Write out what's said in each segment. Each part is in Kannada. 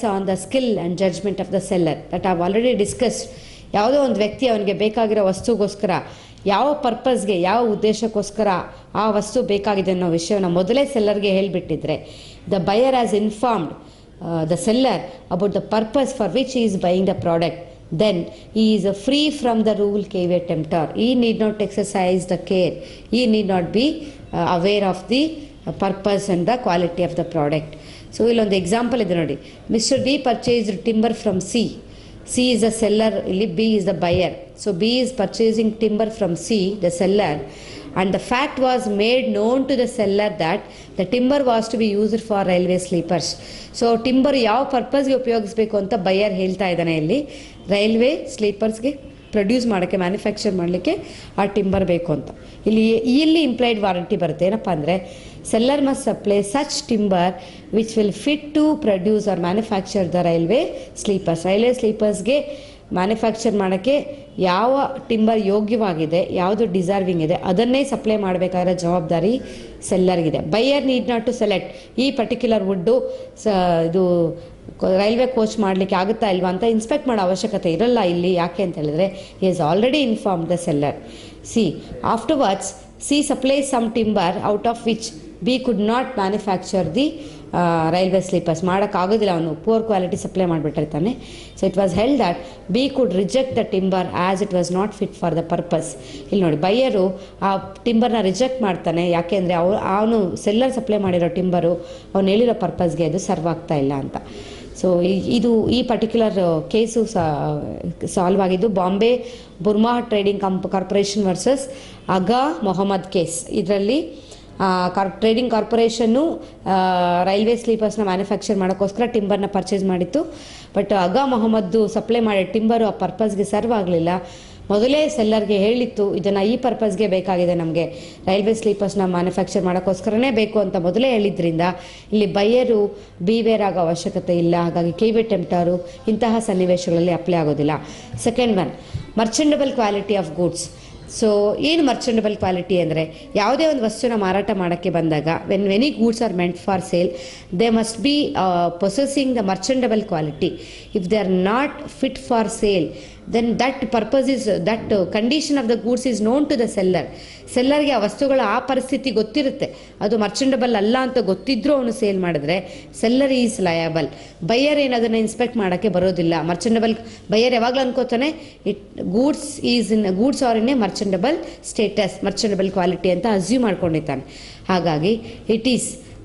On the skill and judgement of the seller that we've already discussed ಯಾವುದೋ ಒಂದು ವ್ಯಕ್ತಿ ಅವನಿಗೆ ಬೇಕಾಗಿರೋ ವಸ್ತುಗೋಸ್ಕರ ಯಾವ ಪರ್ಪಸ್ಗೆ ಯಾವ ಉದ್ದೇಶಕ್ಕೋಸ್ಕರ ಆ ವಸ್ತು ಬೇಕಾಗಿದೆ ಅನ್ನೋ ವಿಷಯವನ್ನು ಮೊದಲೇ ಸೆಲ್ಲರ್ಗೆ ಹೇಳಿಬಿಟ್ಟಿದ್ರೆ the buyer has informed the seller about the purpose for which is buying the product then he is uh, free from the rule caveat temptor. He need not exercise the care. He need not be uh, aware of the uh, purpose and the quality of the product. So ಇಲ್ಲೊಂದು ಎಕ್ಸಾಂಪಲ್ ಇದೆ ನೋಡಿ mister D purchased timber from C C is the seller ಇಲ್ಲಿ B is the buyer so B is purchasing timber from C the seller and the fact was made known to the seller that the timber was to be used for railway sleepers so timber ಯಾವ ಪರ್ಪಸ್ಗೆ ಉಪಯೋಗಿಸ್ಬೇಕು ಅಂತ ಬೈಯರ್ ಹೇಳ್ತಾ ಇದ್ದಾನೆ ಇಲ್ಲಿ ರೈಲ್ವೆ ಸ್ಲೀಪರ್ಸ್ಗೆ ಪ್ರೊಡ್ಯೂಸ್ ಮಾಡೋಕ್ಕೆ ಮ್ಯಾನುಫ್ಯಾಕ್ಚರ್ ಮಾಡಲಿಕ್ಕೆ ಆ ಟಿಂಬರ್ ಬೇಕು ಅಂತ ಇಲ್ಲಿ ಇಲ್ಲಿ ಇಂಪ್ಲೈಡ್ ವಾರಂಟಿ ಬರುತ್ತೆ ಏನಪ್ಪ ಅಂದರೆ seller must supply such timber which will fit to produce or manufacture the railway sleepers railway ಸ್ಲೀಪರ್ಸ್ಗೆ ಮ್ಯಾನುಫ್ಯಾಕ್ಚರ್ ಮಾಡೋಕ್ಕೆ ಯಾವ ಟಿಂಬರ್ ಯೋಗ್ಯವಾಗಿದೆ ಯಾವುದು ಡಿಸರ್ವಿಂಗ್ ಇದೆ ಅದನ್ನೇ ಸಪ್ಲೈ ಮಾಡಬೇಕಾಗಿರೋ ಜವಾಬ್ದಾರಿ ಸೆಲ್ಲರ್ಗಿದೆ buyer need not to select ಈ ಪರ್ಟಿಕ್ಯುಲರ್ ವುಡ್ಡು ಸ ಇದು ರೈಲ್ವೆ ಕೋಚ್ ಮಾಡಲಿಕ್ಕೆ ಆಗುತ್ತಾ ಇಲ್ವಾ ಅಂತ ಇನ್ಸ್ಪೆಕ್ಟ್ ಮಾಡೋ ಅವಶ್ಯಕತೆ ಇರಲ್ಲ ಇಲ್ಲಿ ಯಾಕೆ ಅಂತ ಹೇಳಿದ್ರೆ he is already inform the seller C afterwards C supply some timber out of which B could not manufacture the railway sleepers ಮಾಡೋಕ್ಕಾಗೋದಿಲ್ಲ ಅವನು ಪೂರ್ ಕ್ವಾಲಿಟಿ ಸಪ್ಲೈ ಮಾಡಿಬಿಟ್ಟಿರ್ತಾನೆ so it was held that B could reject the timber as it was not fit for the purpose ಇಲ್ಲಿ ನೋಡಿ ಬೈಯರು ಆ ಟಿಂಬರ್ನ ರಿಜೆಕ್ಟ್ ಮಾಡ್ತಾನೆ ಯಾಕೆಂದರೆ ಅವ ಅವನು ಸೆಲ್ಲರ್ ಸಪ್ಲೈ ಮಾಡಿರೋ ಟಿಂಬರು ಅವ್ನು ಹೇಳಿರೋ ಪರ್ಪಸ್ಗೆ ಅದು ಸರ್ವ್ ಆಗ್ತಾ ಇಲ್ಲ ಅಂತ ಸೊ ಇದು ಈ ಪರ್ಟಿಕ್ಯುಲರ್ ಕೇಸು ಸಾಲ್ವ್ ಆಗಿದ್ದು ಬಾಂಬೆ ಬುರ್ಮಾ ಟ್ರೇಡಿಂಗ್ ಕಂಪ್ corporation versus Agha Mohammad case ಇದರಲ್ಲಿ ಕಾರ್ ಟ್ರೇಡಿಂಗ್ ಕಾರ್ಪೊರೇಷನ್ನು ರೈಲ್ವೆ ಸ್ಲೀಪರ್ಸ್ನ ಮ್ಯಾನುಫ್ಯಾಕ್ಚರ್ ಮಾಡೋಕ್ಕೋಸ್ಕರ ಟಿಂಬರ್ನ ಪರ್ಚೇಸ್ ಮಾಡಿತ್ತು ಬಟ್ ಅಗಾ ಮೊಹಮ್ಮದ್ದು ಸಪ್ಲೈ ಮಾಡಿದ ಟಿಂಬರು ಆ ಪರ್ಪಸ್ಗೆ ಸರ್ವ್ ಆಗಲಿಲ್ಲ ಮೊದಲೇ ಸೆಲ್ಲರ್ಗೆ ಹೇಳಿತ್ತು ಇದನ್ನು ಈ ಪರ್ಪಸ್ಗೆ ಬೇಕಾಗಿದೆ ನಮಗೆ ರೈಲ್ವೆ ಸ್ಲೀಪರ್ಸ್ನ ಮ್ಯಾನುಫ್ಯಾಕ್ಚರ್ ಮಾಡೋಕ್ಕೋಸ್ಕರನೇ ಬೇಕು ಅಂತ ಮೊದಲೇ ಹೇಳಿದ್ರಿಂದ ಇಲ್ಲಿ ಬೈಯರು ಬಿವೇರ್ ಆಗೋ ಅವಶ್ಯಕತೆ ಇಲ್ಲ ಹಾಗಾಗಿ ಕೆ ಟೆಂಪ್ಟರು ಇಂತಹ ಸನ್ನಿವೇಶಗಳಲ್ಲಿ ಅಪ್ಲೈ ಆಗೋದಿಲ್ಲ second one merchantable quality of goods so ಏನು ಮರ್ಚೆಂಡಬಲ್ ಕ್ವಾಲಿಟಿ ಅಂದರೆ ಯಾವುದೇ ಒಂದು ವಸ್ತುನ ಮಾರಾಟ ಮಾಡೋಕ್ಕೆ ಬಂದಾಗ ವೆನ್ ವೆನಿ goods are meant for sale they must be possessing the merchantable quality if they are not fit for sale then that purpose is that condition of the goods is known to the seller ಸೆಲ್ಲರ್ಗೆ ಆ ವಸ್ತುಗಳ ಆ ಪರಿಸ್ಥಿತಿ ಗೊತ್ತಿರುತ್ತೆ ಅದು ಮರ್ಚೆಂಡಬಲ್ ಅಲ್ಲ ಅಂತ ಗೊತ್ತಿದ್ರೂ ಅವನು ಸೇಲ್ ಮಾಡಿದ್ರೆ ಸೆಲ್ಲರ್ ಈಸ್ ಲಯಬಲ್ ಬೈಯರ್ ಏನು ಅದನ್ನು ಇನ್ಸ್ಪೆಕ್ಟ್ ಮಾಡೋಕ್ಕೆ ಬರೋದಿಲ್ಲ ಮರ್ಚೆಂಡಬಲ್ ಬೈಯರ್ ಯಾವಾಗಲೂ ಅನ್ಕೋತಾನೆ it goods is in goods are in a merchantable status merchantable quality ಅಂತ ಅಸ್ಯೂಮ್ ಮಾಡ್ಕೊಂಡಿದ್ದಾನೆ ಹಾಗಾಗಿ it is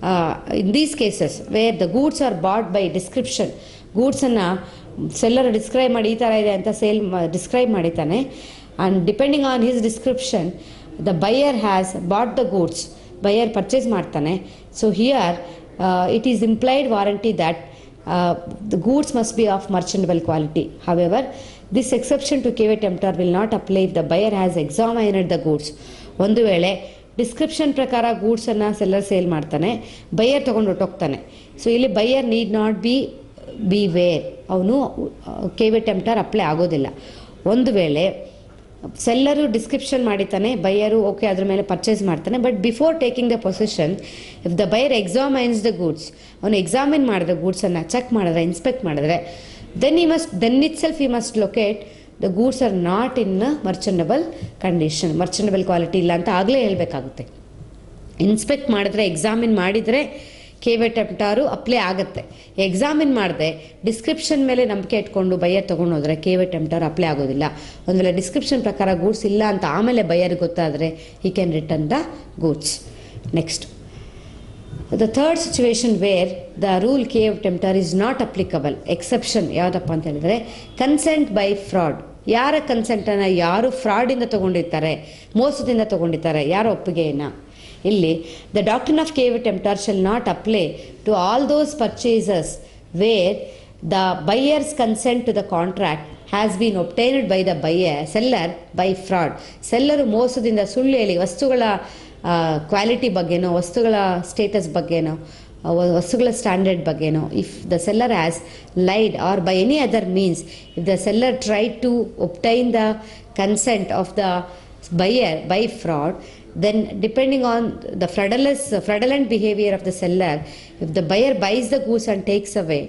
in these cases where the goods are bought by description ಗೂಡ್ಸನ್ನು ಸೆಲ್ಲರ್ ಡಿಸ್ಕ್ರೈಬ್ ಮಾಡಿ ಈ ಥರ ಇದೆ ಅಂತ ಸೇಲ್ ಡಿಸ್ಕ್ರೈಬ್ ಮಾಡಿದ್ದಾನೆ and depending on his description the buyer has bought the goods buyer purchase ಮಾಡ್ತಾನೆ so here it is implied warranty that the goods must be of ಮರ್ಚೆಂಡಬಲ್ quality however this exception to caveat emptor will not apply if the buyer has examined the goods ಒಂದು ವೇಳೆ ಡಿಸ್ಕ್ರಿಪ್ಷನ್ ಪ್ರಕಾರ ಗೂಡ್ಸನ್ನು ಸೆಲ್ಲರ್ ಸೇಲ್ ಮಾಡ್ತಾನೆ ಬೈಯರ್ ತೊಗೊಂಡು ಹೊಟ್ಟೋಗ್ತಾನೆ ಸೊ ಇಲ್ಲಿ buyer need not be beware ಅವನು ಕೆ ವಿ ಟೆಂಪ್ಟರ್ ಅಪ್ಲೈ ಆಗೋದಿಲ್ಲ ಒಂದು ವೇಳೆ ಸೆಲ್ಲರು ಡಿಸ್ಕ್ರಿಪ್ಷನ್ ಮಾಡಿತಾನೆ ಬೈಯರು ಓಕೆ ಅದ್ರ ಮೇಲೆ ಪರ್ಚೇಸ್ ಮಾಡ್ತಾನೆ but before taking the position if the buyer examines the goods ಅವನು ಎಕ್ಸಾಮಿನ್ ಮಾಡಿದ್ರೆ ಗೂಡ್ಸನ್ನು ಚೆಕ್ ಮಾಡಿದ್ರೆ ಇನ್ಸ್ಪೆಕ್ಟ್ ಮಾಡಿದ್ರೆ then he must then itself he must locate the goods are not in merchantable condition merchantable quality ಇಲ್ಲ ಅಂತ ಆಗಲೇ ಹೇಳಬೇಕಾಗುತ್ತೆ ಇನ್ಸ್ಪೆಕ್ಟ್ ಮಾಡಿದ್ರೆ ಎಕ್ಸಾಮಿನ್ ಮಾಡಿದರೆ ಕೆ ವೆ ಟೆಂಪ್ಟಾರು ಅಪ್ಲೈ ಆಗುತ್ತೆ ಎಕ್ಸಾಮಿನ್ ಮಾಡಿದೆ ಡಿಸ್ಕ್ರಿಪ್ಷನ್ ಮೇಲೆ ನಂಬಿಕೆ ಇಟ್ಕೊಂಡು ಬೈಯರ್ ತೊಗೊಂಡು ಹೋದರೆ ಕೆ ವೆ ಟೆಂಪ್ಟಾರ್ ಅಪ್ಲೈ ಆಗೋದಿಲ್ಲ ಒಂದು ವೇಳೆ ಡಿಸ್ಕ್ರಿಪ್ಷನ್ ಪ್ರಕಾರ ಗೂಡ್ಸ್ ಇಲ್ಲ ಅಂತ ಆಮೇಲೆ ಬೈಯರ್ಗೆ ಗೊತ್ತಾದರೆ he can return the goods next the third situation where the rule caveat emptor is not applicable exception ಯಾವುದಪ್ಪ ಅಂತ ಹೇಳಿದ್ರೆ ಕನ್ಸೆಂಟ್ ಬೈ ಫ್ರಾಡ್ ಯಾರ ಕನ್ಸೆಂಟನ್ನು ಯಾರು ಫ್ರಾಡಿಂದ ತೊಗೊಂಡಿರ್ತಾರೆ ಮೋಸದಿಂದ ತೊಗೊಂಡಿರ್ತಾರೆ ಯಾರ ಒಪ್ಪಿಗೆಯನ್ನು ಇಲ್ಲಿ the doctrine of caveat emptor shall not apply to all those purchases where the buyers consent to the contract has been obtained by the buyer seller by fraud seller ಮೋಸದಿಂದ ಸುಳ್ಳು ಹೇಳಿ ವಸ್ತುಗಳ ಕ್ವಾಲಿಟಿ ಬಗ್ಗೆನೋ ವಸ್ತುಗಳ ಸ್ಟೇಟಸ್ ಬಗ್ಗೆನೋ ವಸ್ತುಗಳ ಸ್ಟ್ಯಾಂಡರ್ಡ್ ಬಗ್ಗೆನೋ if the seller has lied or by any other means if the seller try to obtain the consent of the buyer by fraud then depending on the fraudulent, fraudulent behavior of the seller if the buyer buys the goods and takes away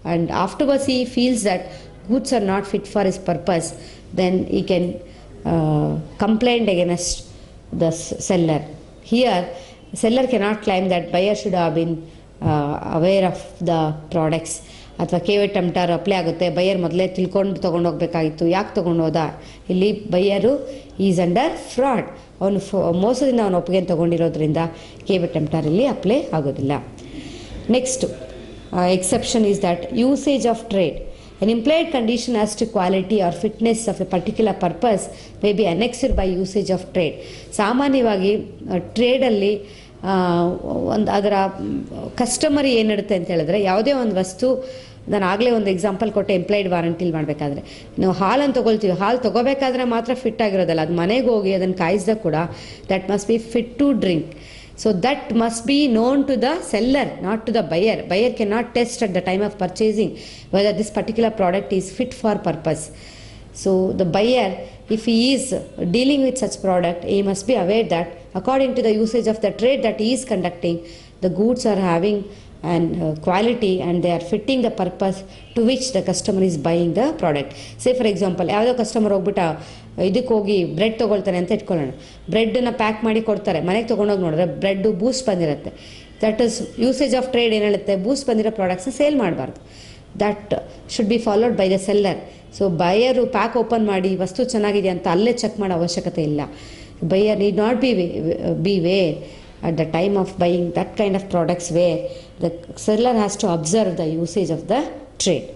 and afterwards he feels that goods are not fit for his purpose, then he can uh, complain against the s- seller. Here, seller cannot claim that buyer should have been uh, aware of the products ಅಥವಾ ಕೆ ವಿ ಟಮ್ಟಾರ್ ಅಪ್ಲೈ ಆಗುತ್ತೆ ಬೈಯರ್ ಮೊದಲೇ ತಿಳ್ಕೊಂಡು ತೊಗೊಂಡೋಗ್ಬೇಕಾಗಿತ್ತು ಯಾಕೆ ತೊಗೊಂಡೋದ ಇಲ್ಲಿ ಬೈಯರು ಈಸ್ ಅಂಡರ್ ಫ್ರಾಡ್ ಅವನು ಫ ಮೋಸದಿಂದ ಅವನು ಒಪ್ಪಿಗೆ ತೊಗೊಂಡಿರೋದ್ರಿಂದ ಕೆ ವಿ ಟಮ್ಟಾರ್ ಇಲ್ಲಿ ಅಪ್ಲೈ ಆಗೋದಿಲ್ಲ next exception is that usage of trade An implied condition as to quality or fitness of a particular purpose may be annexed by usage of trade. ಸಾಮಾನ್ಯವಾಗಿ ಟ್ರೇಡಲ್ಲಿ ಒಂದು ಅದರ ಕಸ್ಟಮರ್ ಏನಿಡುತ್ತೆ ಅಂತ ಹೇಳಿದ್ರೆ ಯಾವುದೇ ಒಂದು ವಸ್ತು ನಾನು ಆಗಲೇ ಒಂದು ಎಕ್ಸಾಂಪಲ್ ಕೊಟ್ಟೆ ಎಂಪ್ಲಾಯ್ಡ್ ವಾರಂಟಿಲಿ ಮಾಡಬೇಕಾದ್ರೆ ನಾವು ಹಾಲನ್ನು ತೊಗೊಳ್ತೀವಿ ಹಾಲು ತೊಗೋಬೇಕಾದ್ರೆ ಮಾತ್ರ ಫಿಟ್ ಆಗಿರೋದಲ್ಲ ಅದು ಮನೆಗೆ ಹೋಗಿ ಅದನ್ನು ಕಾಯಿಸಿದಾಗ ಕೂಡ that must be fit to drink So that must be known to the seller, not to the buyer. Buyer cannot test at the time of purchasing whether this particular product is fit for purpose. So the buyer, if he is dealing with such product, he must be aware that according to the usage of the trade that he is conducting, the goods are having and uh, quality and they are fitting the purpose to which the customer is buying the product. Say for example, ಯಾವುದೋ ಕಸ್ಟಮರ್ ಹೋಗ್ಬಿಟ್ಟು ಇದಕ್ಕೆ ಹೋಗಿ ಬ್ರೆಡ್ ತೊಗೊಳ್ತಾನೆ ಅಂತ ಇಟ್ಕೊಳ್ಳೋಣ ಬ್ರೆಡ್ನ ಪ್ಯಾಕ್ ಮಾಡಿ ಕೊಡ್ತಾರೆ ಮನೆಗೆ ತೊಗೊಂಡೋಗಿ ನೋಡಿದ್ರೆ ಬ್ರೆಡ್ಡು ಬೂಸ್ಟ್ ಬಂದಿರುತ್ತೆ that is usage of trade ಏನು ಹೇಳುತ್ತೆ ಬೂಸ್ಟ್ ಬಂದಿರೋ ಪ್ರಾಡಕ್ಟ್ಸ್ನ ಸೇಲ್ ಮಾಡಬಾರ್ದು that should be followed by the seller so buyer pack open ಮಾಡಿ ವಸ್ತು ಚೆನ್ನಾಗಿದೆ ಅಂತ ಅಲ್ಲೇ ಚೆಕ್ ಮಾಡೋ ಅವಶ್ಯಕತೆ ಇಲ್ಲ buyer need not be beware at the time of buying that kind of products where the seller has to observe the usage of the trade.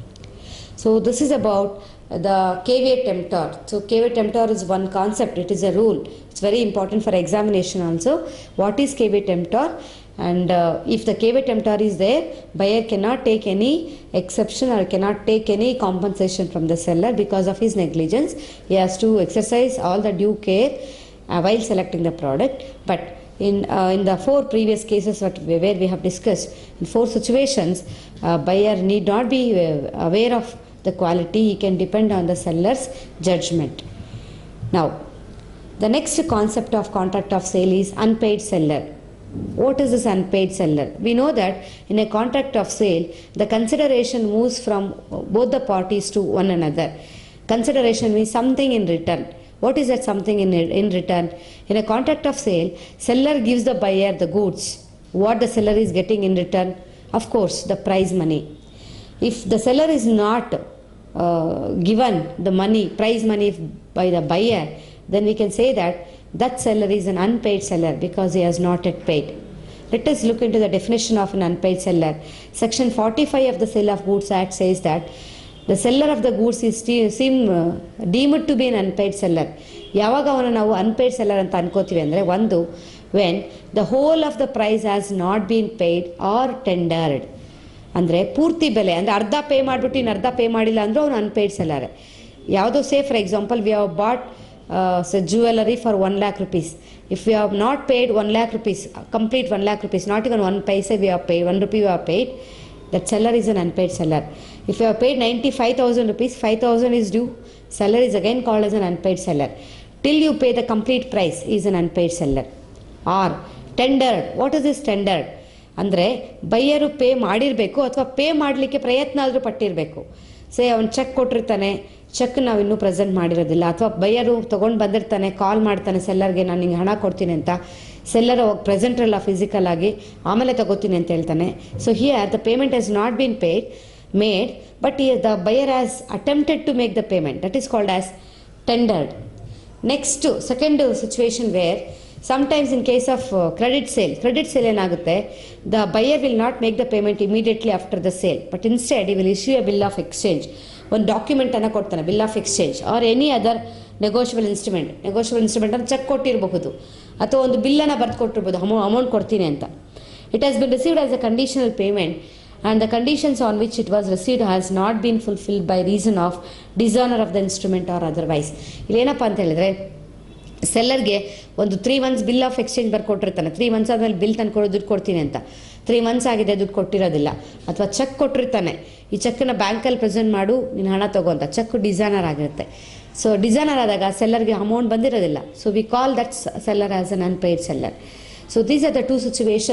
So this is about the KVA temptor. So KVA temptor is one concept, it is a rule. It's very important for examination also. What is KVA temptor? And uh, if the KVA temptor is there, buyer cannot take any exception or cannot take any compensation from the seller because of his negligence. He has to exercise all the due care uh, while selecting the product. But in, uh, in the four previous cases what, we- where we have discussed, in four situations, uh, buyer need not be uh, aware of the quality, he can depend on the seller's judgment. Now, the next concept of contract of sale is unpaid seller. What is this unpaid seller? We know that in a contract of sale, the consideration moves from both the parties to one another. Consideration means something in return. What is that something in, in return? In a contract of sale, seller gives the buyer the goods. What the seller is getting in return? Of course, the prize money. If the seller is not uh, given the money, prize money by the buyer, then we can say that that seller is an unpaid seller because he has not yet paid. Let us look into the definition of an unpaid seller. Section 45 of the Sale of Goods Act says that the seller of the goods is sti- seem uh, deemed to be an unpaid seller. ಯಾವಾಗ ಅವನು ನಾವು ಅನ್ಪೇಯ್ಡ್ ಸೆಲ್ಲರ್ ಅಂತ ಅನ್ಕೋತೀವಿ ಅಂದರೆ ಒಂದು when the whole of the price has not been paid or tendered ಅಂದರೆ ಪೂರ್ತಿ ಬೆಲೆ ಅಂದರೆ ಅರ್ಧ ಪೇ ಮಾಡಿಬಿಟ್ಟು ಇನ್ನು ಅರ್ಧ ಪೇ ಮಾಡಿಲ್ಲ ಅಂದರೂ ಅವನು ಅನ್ಪೇಯ್ಡ್ ಸೆಲ್ಲರ್ ಯಾವುದೋ say for example we have bought jewellery for one lakh rupees if you have not paid one lakh rupees complete one lakh rupees not even one paise we have paid one rupee we have paid that seller is an unpaid seller. If you have paid 95,000 rupees, 5,000 is due. Seller is again called as an unpaid seller. Till you pay the complete price is an unpaid seller. Or tendered. What is this tendered? ಅಂದರೆ ಬೈಯರು ಪೇ ಮಾಡಿರಬೇಕು ಅಥವಾ ಪೇ ಮಾಡಲಿಕ್ಕೆ ಪ್ರಯತ್ನ ಆದರೂ ಪಟ್ಟಿರಬೇಕು ಸೇ ಅವ್ನು ಚೆಕ್ ಕೊಟ್ಟಿರ್ತಾನೆ ಚೆಕ್ ನಾವು ಇನ್ನೂ ಪ್ರೆಸೆಂಟ್ ಮಾಡಿರೋದಿಲ್ಲ ಅಥವಾ ಬೈಯರು ತೊಗೊಂಡು ಬಂದಿರ್ತಾನೆ ಕಾಲ್ ಮಾಡ್ತಾನೆ ಸೆಲ್ಲರ್ಗೆ ನಾನು ನಿಂಗೆ ಹಣ ಕೊಡ್ತೀನಿ ಅಂತ ಸೆಲ್ಲರ್ ಅವಾಗ ಪ್ರೆಸೆಂಟ್ ಅಲ್ಲ ಫಿಸಿಕಲ್ ಆಗಿ ಆಮೇಲೆ ತಗೋತೀನಿ ಅಂತ ಹೇಳ್ತಾನೆ so here the payment has not been paid made but the buyer has attempted to make the payment that is called as tendered next second situation where sometimes in case of credit sale credit sale ಏನಾಗುತ್ತೆ the buyer will not make the payment immediately after the sale but instead he will issue a bill of exchange ಒಂದು ಡಾಕ್ಯುಮೆಂಟನ್ನು ಕೊಡ್ತಾನೆ bill of exchange or any other negotiable instrument negotiable instrument ಅಂತ ಚೆಕ್ ಕೊಟ್ಟಿರಬಹುದು ಅಥವಾ ಒಂದು ಬಿಲ್ಲನ್ನು ಬರೆದು ಕೊಟ್ಟಿರ್ಬೋದು ಅಮೌ ಅಮೌಂಟ್ ಕೊಡ್ತೀನಿ ಅಂತ it has been received as a conditional payment and the conditions on which it was received has not been fulfilled by reason of dishonour of the instrument or otherwise ಇಲ್ಲೇನಪ್ಪ ಅಂತ ಹೇಳಿದ್ರೆ ಸೆಲ್ಲರ್ಗೆ ಒಂದು three months bill of exchange ಬರ್ಕೊಟ್ಟಿರ್ತಾನೆ ತ್ರೀ ಮಂತ್ಸ್ ಆದಮೇಲೆ ಬಿಲ್ ತಂದ್ಕೊಡೋ ದುಡ್ಡು ಕೊಡ್ತೀನಿ ಅಂತ ತ್ರೀ ಮಂತ್ಸ್ ಆಗಿದೆ ದುಡ್ಡು ಕೊಟ್ಟಿರೋದಿಲ್ಲ ಅಥವಾ ಚೆಕ್ ಕೊಟ್ಟಿರ್ತಾನೆ ಈ ಚೆಕ್ಕನ್ನು ಬ್ಯಾಂಕಲ್ಲಿ ಪ್ರೆಸೆಂಟ್ ಮಾಡು ನೀನು ಹಣ ತಗೋ ಅಂತ ಚೆಕ್ ಡಿಸೈನರ್ ಆಗಿರುತ್ತೆ ಸೊ ಡಿಸೈನರ್ ಆದಾಗ ಸೆಲ್ಲರ್ಗೆ ಅಮೌಂಟ್ ಬಂದಿರೋದಿಲ್ಲ so we call that seller as un unpaid seller so these are the two situations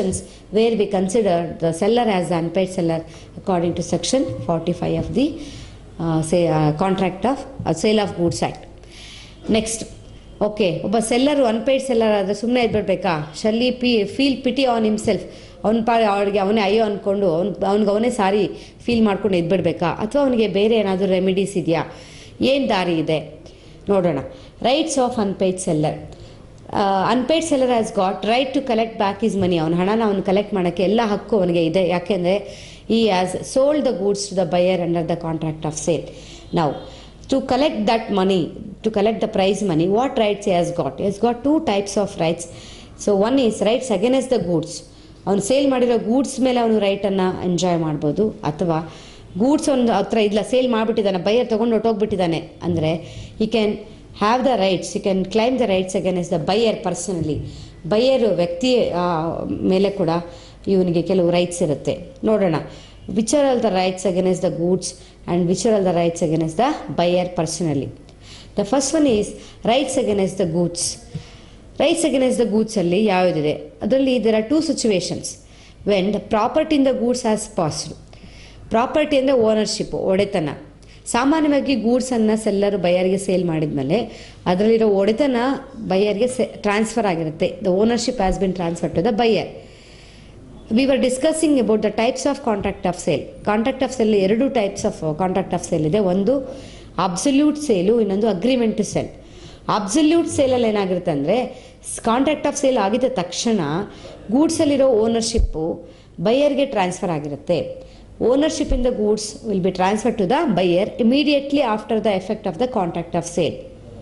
where we consider the seller as the unpaid seller according to section 45 of the uh, say uh, contract of uh, sale of goods act next okay ಒಬ್ಬ ಸೆಲ್ಲರು ಅನ್ಪೇಯ್ಡ್ ಸೆಲ್ಲರ್ ಆದರೆ ಸುಮ್ಮನೆ ಇದ್ಬಿಡ್ಬೇಕಾ ಶಲ್ಲಿ ಪಿ ಫೀಲ್ ಪಿಟಿ ಆನ್ ಹಿಮ್ಸೆಲ್ಫ್ ಅವ್ನ ಪಾ ಅವ್ರಿಗೆ ಅವನೇ ಅಯ್ಯೋ ಅಂದ್ಕೊಂಡು ಅವ್ನು ಅವ್ನಿಗೆ ಅವನೇ ಸಾರಿ ಫೀಲ್ ಮಾಡ್ಕೊಂಡು ಇದ್ಬಿಡ್ಬೇಕಾ ಅಥವಾ ಅವನಿಗೆ ಬೇರೆ ಏನಾದರೂ ರೆಮಿಡೀಸ್ ಇದೆಯಾ ಏನು ದಾರಿ ಇದೆ ನೋಡೋಣ rights of unpaid seller unpaid seller has got right to collect back his money ಅವನ ಹಣನ ಅವನು ಕಲೆಕ್ಟ್ ಮಾಡೋಕ್ಕೆ ಎಲ್ಲ ಹಕ್ಕು ಅವನಿಗೆ ಇದೆ ಯಾಕೆಂದರೆ he has sold the goods to the buyer under the contract of sale ನಾವು to collect that money, to collect the prize money, what rights he has got? He has got two types of rights. So one is rights against the goods. ಅವನು ಸೇಲ್ ಮಾಡಿರೋ ಗೂಡ್ಸ್ ಮೇಲೆ ಅವನು ರೈಟನ್ನು ಎಂಜಾಯ್ ಮಾಡ್ಬೋದು ಅಥವಾ ಗೂಡ್ಸ್ ಒಂದು ಹತ್ರ ಇಲ್ಲ ಸೇಲ್ ಮಾಡಿಬಿಟ್ಟಿದ್ದಾನೆ ಬೈಯರ್ ತೊಗೊಂಡು ಹೊಟ್ಟೋಗ್ಬಿಟ್ಟಿದ್ದಾನೆ ಅಂದರೆ he can have the rights you can claim the rights against the buyer personally buyer ವ್ಯಕ್ತಿ ಆ, ಮೇಲೆ ಕೂಡ ಇವನಿಗೆ ಕೆಲವು ರೈಟ್ಸ್ ಇರುತ್ತೆ ನೋಡೋಣ which are all the rights against the goods and which are all the rights against the buyer personally the first one is rights against the goods rights against the ಗೂಡ್ಸಲ್ಲಿ ಯಾವುದಿದೆ ಅದರಲ್ಲಿ there are two situations when the property in the goods as passed property ಅಂದರೆ ಓನರ್ಶಿಪ್ಪು ಒಡೆತನ ಸಾಮಾನ್ಯವಾಗಿ ಗೂಡ್ಸನ್ನು ಸೆಲ್ಲರು ಬೈಯರ್ಗೆ ಸೇಲ್ ಮಾಡಿದ್ಮೇಲೆ ಅದರಲ್ಲಿರೋ ಒಡೆತನ ಬೈಯರ್ಗೆ ಸೆ ಟ್ರಾನ್ಸ್ಫರ್ ಆಗಿರುತ್ತೆ the ownership has been transfer to the buyer we were discussing about the types of contract of sale contract of sale ಎರಡು types of contract of sale ಇದೆ ಒಂದು ಅಬ್ಸಲ್ಯೂಟ್ ಸೇಲು ಇನ್ನೊಂದು ಅಗ್ರಿಮೆಂಟ್ ಟು ಸೆಲ್ ಅಬ್ಸಲ್ಯೂಟ್ ಸೇಲಲ್ಲಿ ಏನಾಗಿರುತ್ತೆ ಅಂದರೆ ಕಾಂಟ್ರಾಕ್ಟ್ ಆಫ್ ಸೇಲ್ ಆಗಿದ ತಕ್ಷಣ ಗೂಡ್ಸಲ್ಲಿರೋ ಓನರ್ಶಿಪ್ಪು ಬೈಯರ್ಗೆ ಟ್ರಾನ್ಸ್ಫರ್ ಆಗಿರುತ್ತೆ ownership in the goods will be transfer to the buyer immediately after the effect of the contract of sale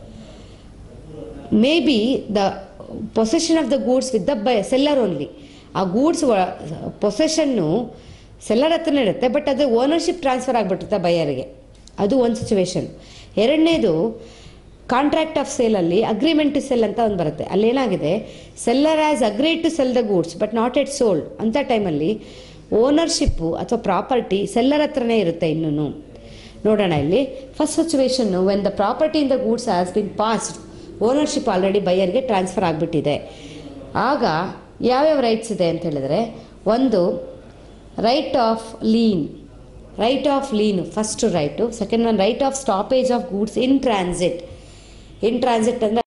may be the possession of the goods with the buy seller only ಆ ಗೂಡ್ಸ್ ಪೊಸೆಷನ್ನು ಸೆಲ್ಲರ್ ಹತ್ರನೇ ಇರುತ್ತೆ ಬಟ್ ಅದು ಓನರ್ಶಿಪ್ ಟ್ರಾನ್ಸ್ಫರ್ ಆಗಿಬಿಡುತ್ತೆ ಬೈಯರ್ಗೆ ಅದು ಒಂದು ಸಿಚುವೇಶನ್ ಎರಡನೇದು ಕಾಂಟ್ರಾಕ್ಟ್ ಆಫ್ ಸೇಲಲ್ಲಿ ಅಗ್ರಿಮೆಂಟ್ ಟು ಸೆಲ್ ಅಂತ ಒಂದು ಬರುತ್ತೆ ಅಲ್ಲೇನಾಗಿದೆ seller has agreed to sell the goods but not yet sold ಅಂಥ ಟೈಮಲ್ಲಿ ಓನರ್ಶಿಪ್ಪು ಅಥವಾ ಪ್ರಾಪರ್ಟಿ ಸೆಲ್ಲರ್ ಹತ್ರನೇ ಇರುತ್ತೆ ಇನ್ನೂ ನೋಡೋಣ ಇಲ್ಲಿ ಫಸ್ಟ್ ಸಿಚುವೇಶನ್ನು when the property in the goods has been passed ownership already ಬೈಯರ್ಗೆ ಟ್ರಾನ್ಸ್ಫರ್ ಆಗಿಬಿಟ್ಟಿದೆ ಆಗ ಯಾವ್ಯಾವ ರೈಟ್ಸ್ ಇದೆ ಅಂತ ಹೇಳಿದ್ರೆ ಒಂದು right of lien right of lien first right second one right of stoppage of goods in transit in transit ಅಂದರೆ